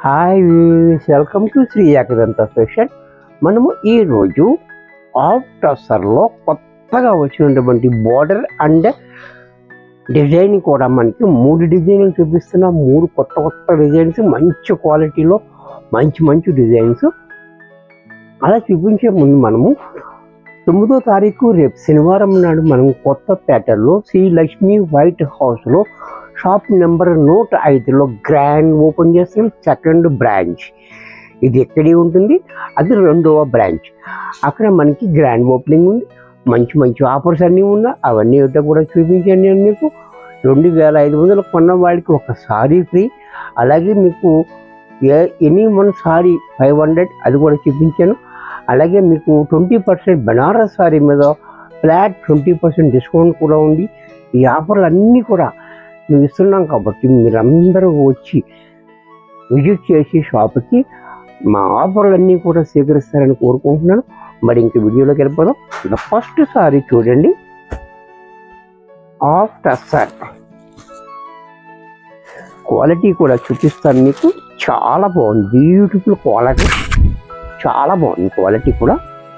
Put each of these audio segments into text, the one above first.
hi welcome to Shri Ekadanta fashion మనము ఈరోజు of టసర్లో కొత్తగా వచ్చినటువంటి బార్డర్ అండ్ డిజైన్ కూడా మనకి మూడు డిజైన్లు చూపిస్తున్నాం మూడు కొత్త కొత్త డిజైన్స్ మంచి క్వాలిటీలో మంచి మంచి డిజైన్స్ అలా చూపించే ముందు మనము తొమ్మిదో తారీఖు రేపు శనివారం నాడు మనం కొత్త ప్యాటర్న్లో శ్రీ లక్ష్మి వైట్ హౌస్లో షాప్ నెంబర్ నూట ఐదులో గ్రాండ్ ఓపెన్ చేస్తాం సెకండ్ బ్రాంచ్ ఇది ఎక్కడే ఉంటుంది అది రెండవ బ్రాంచ్ అక్కడ మనకి గ్రాండ్ ఓపెనింగ్ ఉంది మంచి మంచి ఆఫర్స్ అన్నీ ఉన్నాయి అవన్నీ ఏంటో కూడా చూపించాను నేను మీకు రెండు వేల ఐదు వందలు కొన్న వాళ్ళకి ఒక సారీ ఫ్రీ అలాగే మీకు a any one sari five hundred అది కూడా చూపించాను అలాగే మీకు ట్వంటీ పర్సెంట్ బనారస్ సారీ మీద ఫ్లాట్ ట్వంటీ పర్సెంట్ డిస్కౌంట్ కూడా ఉంది ఈ ఆఫర్లు అన్నీ కూడా మేము ఇస్తున్నాం కాబట్టి మీరందరూ వచ్చి విజిట్ చేసి షాప్కి మా ఆఫర్లన్నీ కూడా స్వీకరిస్తారని కోరుకుంటున్నాను మరి ఇంక వీడియోలోకి వెళ్ళిపోదాం ఇలా ఫస్ట్ సారీ చూడండి ఆఫ్ టస్సర్ క్వాలిటీ కూడా చూపిస్తాను మీకు చాలా బాగుంది బ్యూటిఫుల్ క్వాలిటీ చాలా బాగుంది క్వాలిటీ కూడా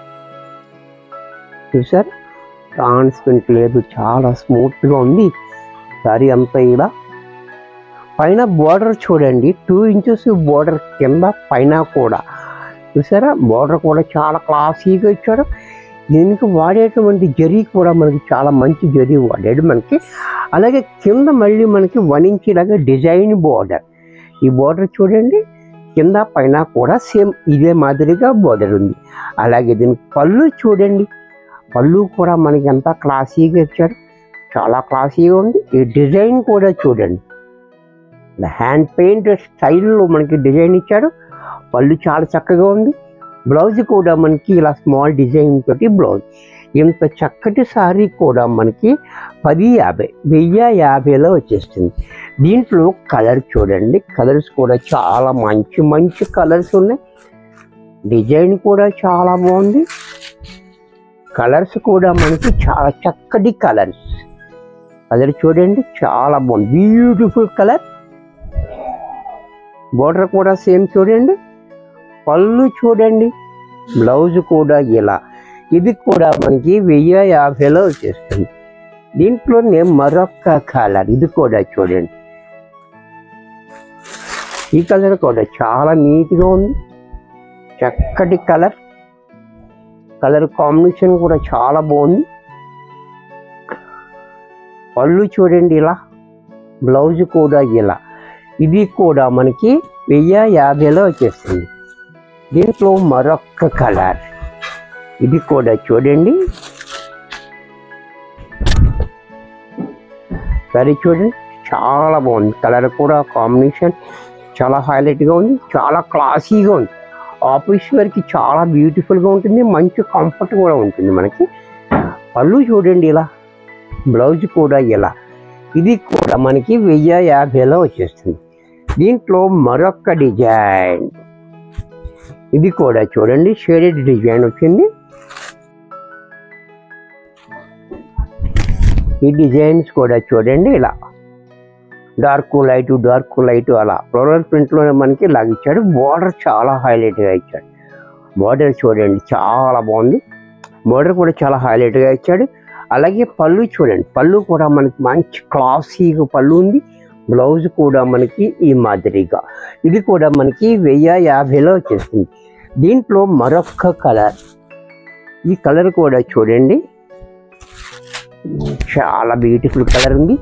చూసారు ట్రాన్స్పరెంట్ లేదు చాలా స్మూత్గా ఉంది సారీ అంతా ఇలా పైన బోర్డర్ చూడండి టూ ఇంచెస్ బోర్డర్ కింద పైన కూడా చూసారా బోర్డర్ కూడా చాలా క్లాసీగా ఇచ్చాడు దీనికి వాడేటువంటి జరీ కూడా మనకి చాలా మంచి జరీ వాడాడు మనకి అలాగే కింద మళ్ళీ మనకి వన్ ఇంచ్ లాగా డిజైన్ బోర్డర్ ఈ బోర్డర్ చూడండి కింద పైన కూడా సేమ్ ఇదే మాదిరిగా బోర్డర్ ఉంది అలాగే దీనికి పళ్ళు చూడండి పళ్ళు కూడా మనకి ఎంత క్లాసీగా ఇచ్చాడు చాలా క్లాసీగా ఉంది ఈ డిజైన్ కూడా చూడండి హ్యాండ్ పెయింట్ స్టైల్లో మనకి డిజైన్ ఇచ్చాడు పళ్ళు చాలా చక్కగా ఉంది బ్లౌజ్ కూడా మనకి ఇలా స్మాల్ డిజైన్ తోటి బ్లౌజ్ ఇంత చక్కటి సారీ కూడా మనకి పది యాభై వెయ్యి యాభైలో వచ్చేస్తుంది దీంట్లో కలర్ చూడండి కలర్స్ కూడా చాలా మంచి మంచి కలర్స్ ఉన్నాయి డిజైన్ కూడా చాలా బాగుంది కలర్స్ కూడా మనకి చాలా చక్కటి కలర్స్ కలర్ చూడండి చాలా బాగుంది బ్యూటిఫుల్ కలర్ బోర్డర్ కూడా సేమ్ చూడండి పళ్ళు చూడండి బ్లౌజ్ కూడా ఇలా ఇది కూడా మనకి వెయ్యి యాభైలో వచ్చేస్తుంది దీంట్లోనే మరొక కలర్ ఇది కూడా చూడండి ఈ కలర్ కూడా చాలా నీట్గా ఉంది చక్కటి కలర్ కలర్ కాంబినేషన్ కూడా చాలా బాగుంది పళ్ళు చూడండి ఇలా బ్లౌజ్ కూడా ఇలా ఇది కూడా మనకి వెయ్యి యాభైలో వచ్చేస్తుంది దీంట్లో మరొక కలర్ ఇది కూడా చూడండి సరే చూడండి చాలా బాగుంది కలర్ కూడా కాంబినేషన్ చాలా హైలైట్గా ఉంది చాలా క్లాసీగా ఉంది ఆఫీస్ వేర్కి చాలా బ్యూటిఫుల్గా ఉంటుంది మంచి కంఫర్ట్ కూడా ఉంటుంది మనకి పళ్ళు చూడండి ఇలా బ్లౌజ్ కూడా ఇలా ఇది కూడా మనకి వెయ్యి యాభైలో వచ్చేస్తుంది దీంట్లో మరొక డిజైన్ ఇది కూడా చూడండి షేడెడ్ డిజైన్ వచ్చింది ఈ డిజైన్స్ కూడా చూడండి ఇలా డార్క్ లైట్ డార్క్ లైట్ అలా ఫ్లోరల్ ప్రింట్లోనే మనకి లాగిచ్చాడు బార్డర్ చాలా హైలైట్గా ఇచ్చాడు బార్డర్ చూడండి చాలా బాగుంది బార్డర్ కూడా చాలా హైలైట్గా ఇచ్చాడు అలాగే పళ్ళు చూడండి పళ్ళు కూడా మనకి మంచి క్లాసీగా పళ్ళు ఉంది బ్లౌజ్ కూడా మనకి ఈ మాదిరిగా ఇది కూడా మనకి వెయ్యి యాభైలో వచ్చేస్తుంది దీంట్లో మరొక కలర్ ఈ కలర్ కూడా చూడండి చాలా బ్యూటిఫుల్ కలర్ ఉంది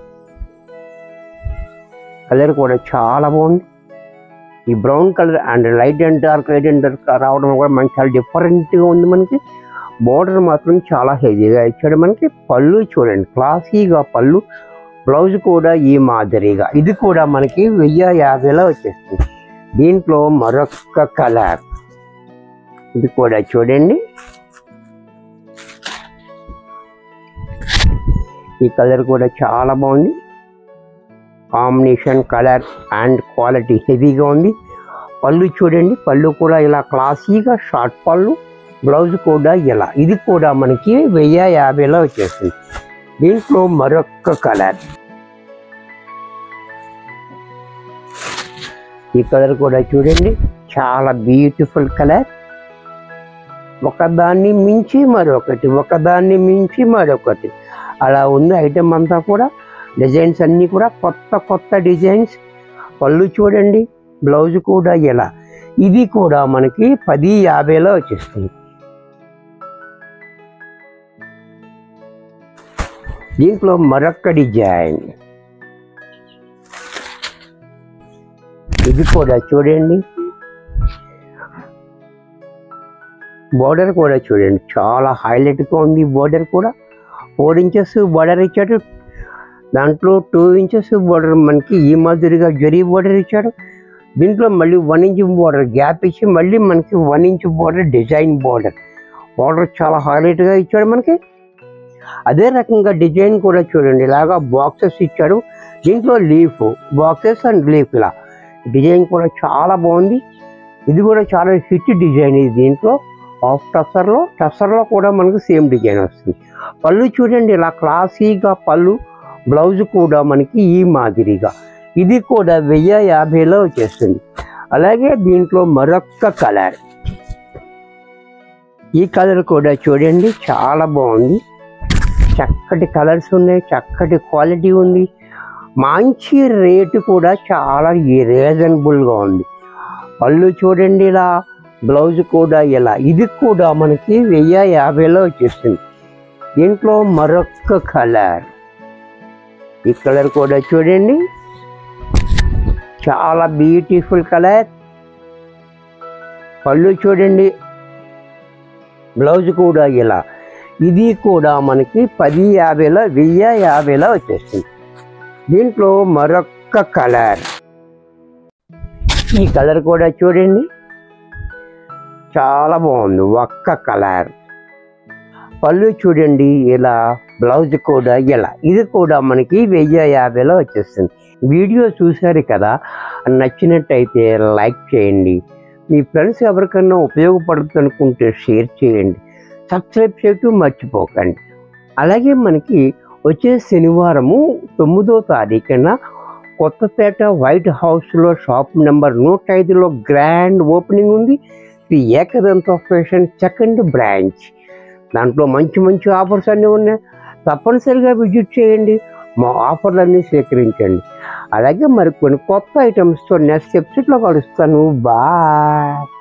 కలర్ కూడా చాలా బాగుంది ఈ brown colour and light and dark light and dark రావడం కూడా మనకి చాలా డిఫరెంట్గా ఉంది మనకి బోర్డర్ మాత్రం చాలా హెవీగా ఇచ్చాడు మనకి పళ్ళు చూడండి క్లాసీగా పళ్ళు బ్లౌజ్ కూడా ఈ మాదిరిగా ఇది కూడా మనకి వెయ్యి యాభైలో వచ్చేస్తుంది దీంట్లో మరొక కలర్ ఇది కూడా చూడండి ఈ కలర్ కూడా చాలా బాగుంది కాంబినేషన్ కలర్ అండ్ క్వాలిటీ హెవీగా ఉంది పళ్ళు చూడండి పళ్ళు కూడా ఇలా క్లాసీగా షార్ట్ పళ్ళు బ్లౌజ్ కూడా ఇలా ఇది కూడా మనకి వెయ్యి యాభైలో వచ్చేస్తుంది దీంట్లో మరొక కలర్ ఈ కలర్ కూడా చూడండి చాలా బ్యూటిఫుల్ కలర్ ఒకదాన్ని మించి మరొకటి ఒకదాన్ని మించి మరొకటి అలా ఉంది ఐటెం అంతా కూడా డిజైన్స్ అన్నీ కూడా కొత్త కొత్త డిజైన్స్ పళ్ళు చూడండి బ్లౌజ్ కూడా ఎలా ఇది కూడా మనకి పది యాభైలో వచ్చేస్తుంది దీంట్లో మరొక డిజైన్ ఇది కూడా చూడండి బోర్డర్ కూడా చూడండి చాలా హైలైట్గా ఉంది బోర్డర్ కూడా ఫోర్ ఇంచెస్ బోర్డర్ ఇచ్చాడు దాంట్లో టూ ఇంచెస్ బోర్డర్ మనకి ఈ మాదిరిగా జరీ బోర్డర్ ఇచ్చాడు దీంట్లో మళ్ళీ వన్ ఇంచ్ బోర్డర్ గ్యాప్ ఇచ్చి మళ్ళీ మనకి one inch border design border border చాలా హైలైట్గా ఇచ్చాడు మనకి అదే రకంగా డిజైన్ కూడా చూడండి ఇలాగా బాక్సెస్ ఇచ్చాడు దీంట్లో లీఫ్ బాక్సెస్ అండ్ లీఫ్ ఇలా డిజైన్ కూడా చాలా బాగుంది ఇది కూడా చాలా హిట్ డిజైన్ ఇది దీంట్లో ఆఫ్ టసర్లో టసర్లో కూడా మనకు సేమ్ డిజైన్ వస్తుంది పళ్ళు చూడండి ఇలా క్లాసీగా పళ్ళు బ్లౌజ్ కూడా మనకి ఈ మాదిరిగా ఇది కూడా వెయ్యి యాభైలో వచ్చేస్తుంది అలాగే దీంట్లో మరొక్క కలర్ ఈ కలర్ కూడా చూడండి చాలా బాగుంది చక్కటి కలర్స్ ఉన్నాయి చక్కటి క్వాలిటీ ఉంది మంచి రేటు కూడా చాలా రీజనబుల్గా ఉంది పళ్ళు చూడండి ఇలా బ్లౌజ్ కూడా ఇలా ఇది కూడా మనకి వెయ్యి యాభైలో వచ్చేస్తుంది దీంట్లో మరొక కలర్ ఈ కలర్ కూడా చూడండి చాలా బ్యూటిఫుల్ కలర్ పళ్ళు చూడండి బ్లౌజ్ కూడా ఇలా ఇది కూడా మనకి పది యాభైలో వెయ్యి యాభైలో వచ్చేస్తుంది దీంట్లో మరొక కలర్ ఈ కలర్ కూడా చూడండి చాలా బాగుంది ఒక్క కలర్ పళ్ళు చూడండి ఇలా బ్లౌజ్ కూడా ఇలా ఇది కూడా మనకి వెయ్యి యాభైలో వచ్చేస్తుంది వీడియో చూశారు కదా నచ్చినట్టయితే లైక్ చేయండి మీ ఫ్రెండ్స్ ఎవరికైనా ఉపయోగపడుతుంది అనుకుంటే షేర్ చేయండి సబ్స్క్రైబ్ చేయటం మర్చిపోకండి అలాగే మనకి వచ్చే శనివారము తొమ్మిదో తారీఖున కొత్తపేట వైట్ హౌస్లో షాప్ నెంబర్ నూట ఐదులో గ్రాండ్ ఓపెనింగ్ ఉంది Shri Ekadanta fashion second branch దాంట్లో మంచి మంచి ఆఫర్స్ అన్నీ ఉన్నాయి తప్పనిసరిగా విజిట్ చేయండి మా ఆఫర్లన్నీ స్వీకరించండి అలాగే మరి కొన్ని కొత్త ఐటమ్స్తో నెక్స్ట్ ఎపిసోడ్లో కలుస్తాను బాయ్